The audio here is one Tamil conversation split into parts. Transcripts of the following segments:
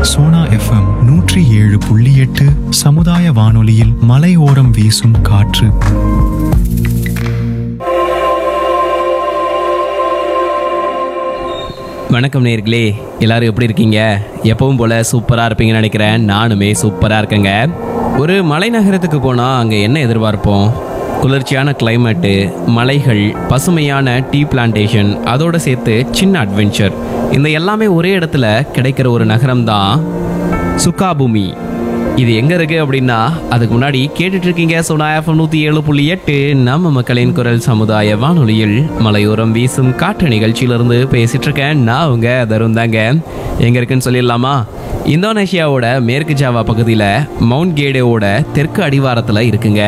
சோனா எஃப்எம் நூற்றி ஏழு புள்ளி எட்டு சமுதாய வானொலியில் மலையோரம் வீசும் காற்று வணக்கம் நேர்களே எல்லாரும் எப்படி இருக்கீங்க எப்பவும் போல சூப்பராக இருப்பீங்கன்னு நினைக்கிறேன் நானுமே சூப்பராக இருக்கேங்க ஒரு மலைநகரத்துக்கு போனால் அங்கே என்ன எதிர்பார்ப்போம் குளிர்ச்சியான கிளைமேட்டு மலைகள் பசுமையான டீ பிளான்டேஷன் அதோட சேர்த்து சின்ன அட்வென்ச்சர் இந்த எல்லாமே ஒரே இடத்துல கிடைக்கிற ஒரு நகரம் தான் சுக்காபூமி இது எங்க இருக்கு அப்படின்னா அதுக்கு முன்னாடி கேட்டுட்டு இருக்கீங்க சோனா எஃப்எம் நூத்தி ஏழு புள்ளி எட்டு நம்ம மக்களின் குரல் சமுதாய வானொலியில் மலையோரம் வீசும் காற்று நிகழ்ச்சியிலிருந்து பேசிட்டு இருக்கேன் நான் உங்க தருண் தாங்க எங்க இருக்குன்னு சொல்லிடலாமா இந்தோனேஷியாவோட மேற்கு ஜாவா பகுதியில் மவுண்ட் கேடேவோட தெற்கு அடிவாரத்தில் இருக்குங்க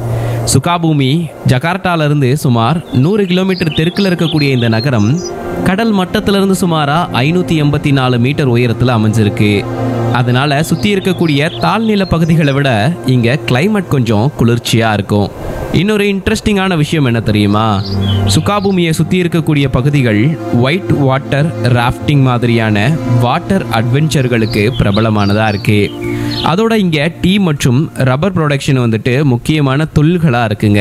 சுகாபூமி ஜகார்ட்டால இருந்து சுமார் நூறு கிலோமீட்டர் தெற்குல இருக்கக்கூடிய இந்த நகரம் கடல் மட்டத்திலிருந்து சுமாரா ஐநூத்தி எண்பத்தி நாலு மீட்டர் உயரத்துல அமைஞ்சிருக்கு அதனால சுத்தி இருக்கக்கூடிய தாழ்நில பகுதிகளை விட இங்க கிளைமேட் கொஞ்சம் குளிர்ச்சியா இருக்கும் இன்னொரு இன்ட்ரெஸ்டிங்கான விஷயம் என்ன தெரியுமா சுகாபூமியை சுத்தி இருக்கக்கூடிய பகுதிகள் ஒயிட் வாட்டர் ராஃப்டிங் மாதிரியான வாட்டர் அட்வென்ச்சர்களுக்கு பிரபலமானதா இருக்கு அதோட இங்க டீ மற்றும் ரப்பர் ப்ரொடக்ஷன் வந்துட்டு முக்கியமான தொழில்களா இருக்குங்க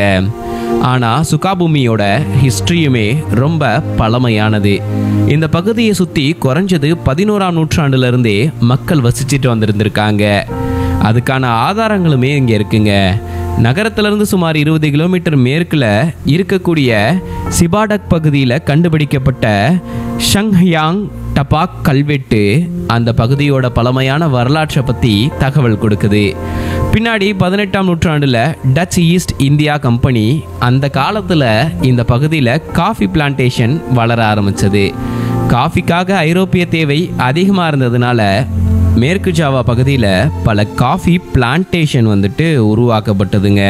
ஆனா சுகாபூமியோட ஹிஸ்டரியுமே ரொம்ப பழமையானது இந்த பகுதியை சுத்தி குறைஞ்சது பதினோராம் நூற்றாண்டுல இருந்தே மக்கள் வசிச்சுட்டு வந்திருந்திருக்காங்க அதுக்கான ஆதாரங்களுமே இங்க இருக்குங்க நகரத்திலிருந்து சுமார் இருபது கிலோமீட்டர் மேற்குல இருக்கக்கூடிய சிபாடக் பகுதியில் கண்டுபிடிக்கப்பட்ட ஷங்ஹியாங் டபாக் கல்வெட்டு அந்த பகுதியோட பழமையான வரலாற்றை பற்றி தகவல் கொடுக்குது பின்னாடி பதினெட்டாம் நூற்றாண்டில் டச் ஈஸ்ட் இந்தியா கம்பெனி அந்த காலத்தில் இந்த பகுதியில் காஃபி பிளான்டேஷன் வளர ஆரம்பிச்சது காஃபிக்காக ஐரோப்பிய தேவை அதிகமாக இருந்ததுனால மேற்கு ஜாவா பகுதியில் பல காஃபி பிளான்டேஷன் வந்துட்டு உருவாக்கப்பட்டதுங்க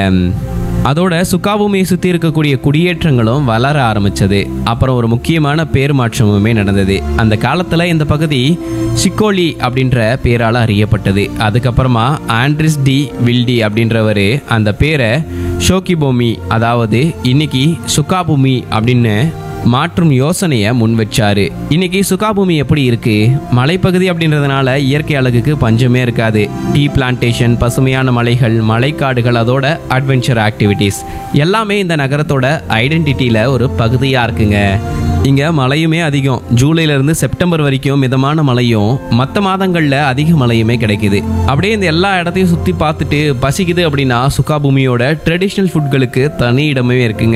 அதோட சுக்காபூமியை சுற்றி இருக்கக்கூடிய குடியேற்றங்களும் வளர ஆரம்பிச்சது அப்புறம் ஒரு முக்கியமான பேர் மாற்றமுமே நடந்தது அந்த காலத்தில் இந்த பகுதி சிக்கோலி அப்படின்ற பேரால் அறியப்பட்டது அதுக்கப்புறமா ஆண்ட்ரிஸ் டி வில்டி அப்படின்றவர் அந்த பேரை ஷோகிபூமி அதாவது இன்னைக்கு சுக்காபூமி அப்படின்னு மாற்றும் யோசனையை முன் வச்சாரு இன்னைக்கு சுகாபூமி எப்படி இருக்கு மலைப்பகுதி அப்படின்றதுனால இயற்கை அழகுக்கு பஞ்சமே இருக்காது டீ பிளான்டேஷன் பசுமையான மலைகள் மலைக்காடுகள் அதோட அட்வென்ச்சர் ஆக்டிவிட்டீஸ் எல்லாமே இந்த நகரத்தோட ஐடென்டிட்டியில ஒரு பகுதியா இருக்குங்க இங்க மழையுமே அதிகம் ஜூலைல இருந்து செப்டம்பர் வரைக்கும் மிதமான மழையும் மற்ற மாதங்கள்ல அதிக மழையுமே கிடைக்குது அப்படியே இந்த எல்லா இடத்தையும் சுத்தி பார்த்துட்டு பசிக்குது அப்படின்னா சுகாபூமியோட ட்ரெடிஷ்னல் ஃபுட்களுக்கு தனி இடமே இருக்குங்க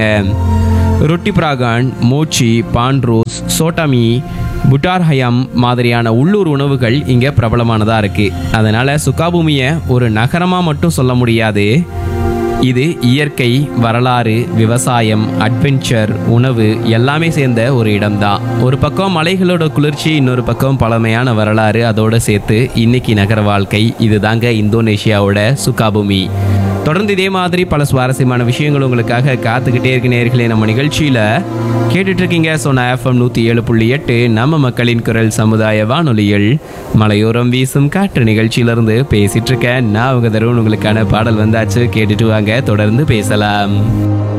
ரொட்டி பிராகான் மோச்சி பான்ரோஸ் சோட்டாமி புட்டார் ஹயாம் மாதிரியான உள்ளூர் உணவுகள் இங்கே பிரபலமானதாக இருக்குது அதனால் சுக்காபூமியை ஒரு நகரமாக மட்டும் சொல்ல முடியாது இது இயற்கை வரலாறு விவசாயம் அட்வென்ச்சர் உணவு எல்லாமே சேர்ந்த ஒரு இடம்தான் ஒரு பக்கம் மலைகளோட குளிர்ச்சி இன்னொரு பக்கம் பழமையான வரலாறு அதோட சேர்த்து இன்னைக்கு நகர வாழ்க்கை இதுதாங்க இந்தோனேஷியாவோட சுக்காபூமி தொடர்ந்து இதே மாதிரி பல சுவாரஸ்யமான விஷயங்கள் உங்களுக்காக காத்துக்கிட்டே இருக்க நேர்களே நம்ம நிகழ்ச்சியில் கேட்டுட்டு இருக்கீங்க சொன்ன எஃப்எம் நூற்றி ஏழு புள்ளி எட்டு நம்ம மக்களின் குரல் சமுதாய வானொலியில் மலையோரம் வீசும் காற்று நிகழ்ச்சியிலிருந்து பேசிட்டு இருக்கேன் நான் உங்க தருண் உங்களுக்கான பாடல் வந்தாச்சு கேட்டுட்டு வாங்க தொடர்ந்து பேசலாம்